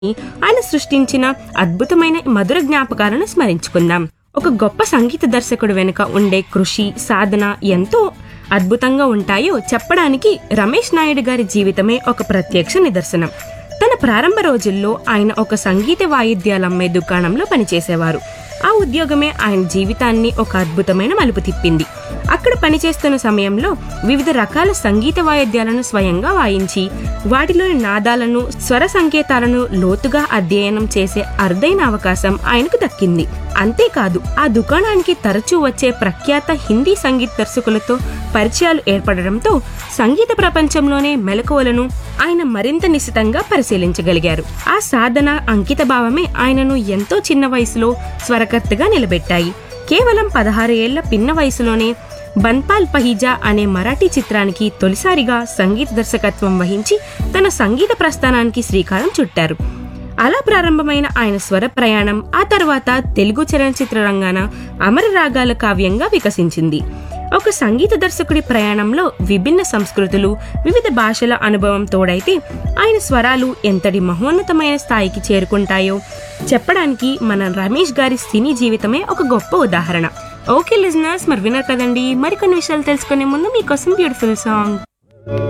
ఆయన సృష్టించిన అద్భుతమైన మధుర జ్ఞాపకాలను స్మరించుకుందాం ఒక గొప్ప సంగీత దర్శకుడు వెనుక ఉండే కృషి సాధన ఎంతో అద్భుతంగా ఉంటాయో చెప్పడానికి రమేష్ నాయుడు గారి జీవితమే ఒక ప్రత్యక్ష నిదర్శనం తన ప్రారంభ రోజుల్లో ఆయన ఒక సంగీత వాయిద్యాలు అమ్మే దుకాణంలో పనిచేసేవారు ఆ ఉద్యోగమే ఆయన జీవితాన్ని ఒక అద్భుతమైన మలుపు తిప్పింది అక్కడ పనిచేస్తున్న సమయంలో వివిధ రకాల సంగీత వాయిద్యాలను స్వయంగా వాయించి వాటిలోని నాదాలను స్వర సంకేతాలను లోతుగా అధ్యయనం చేసే అరుదైన అవకాశం ఆయనకు దక్కింది అంతేకాదు ఆ దుకాణానికి తరచూ వచ్చే ప్రఖ్యాత హిందీ సంగీత దర్శకులతో పరిచయాలు ఏర్పడడంతో సంగీత ప్రపంచంలోనే మెలకువలను ఆయన మరింత నిశితంగా పరిశీలించగలిగారు ఆ సాధన అంకిత భావమే ఆయనను ఎంతో చిన్న వయసులో స్వరకర్తగా నిలబెట్టాయి కేవలం పదహారు ఏళ్ల పిన్న వయసులోనే బన్పాల్ పహిజా అనే మరాఠీ చిత్రానికి తొలిసారిగా సంగీత దర్శకత్వం వహించి తన సంగీత ప్రస్థానానికి శ్రీకారం చుట్టారు అలా ప్రారంభమైన ఆయన స్వర ప్రయాణం ఆ తర్వాత తెలుగు చలనచిత్ర రంగాన అమర రాగాల కావ్యంగా వికసించింది ఒక సంగీత దర్శకుడి ప్రయాణంలో విభిన్న సంస్కృతులు వివిధ భాషల అనుభవం తోడైతే ఆయన స్వరాలు ఎంతటి మహోన్నతమైన స్థాయికి చేరుకుంటాయో చెప్పడానికి మన రమేష్ గారి సినీ జీవితమే ఒక గొప్ప ఉదాహరణ ఓకే లిజనర్స్ మరి విన్నారు కదండి మరికొన్ని విషయాలు తెలుసుకునే ముందు మీకోసం బ్యూటిఫుల్ సాంగ్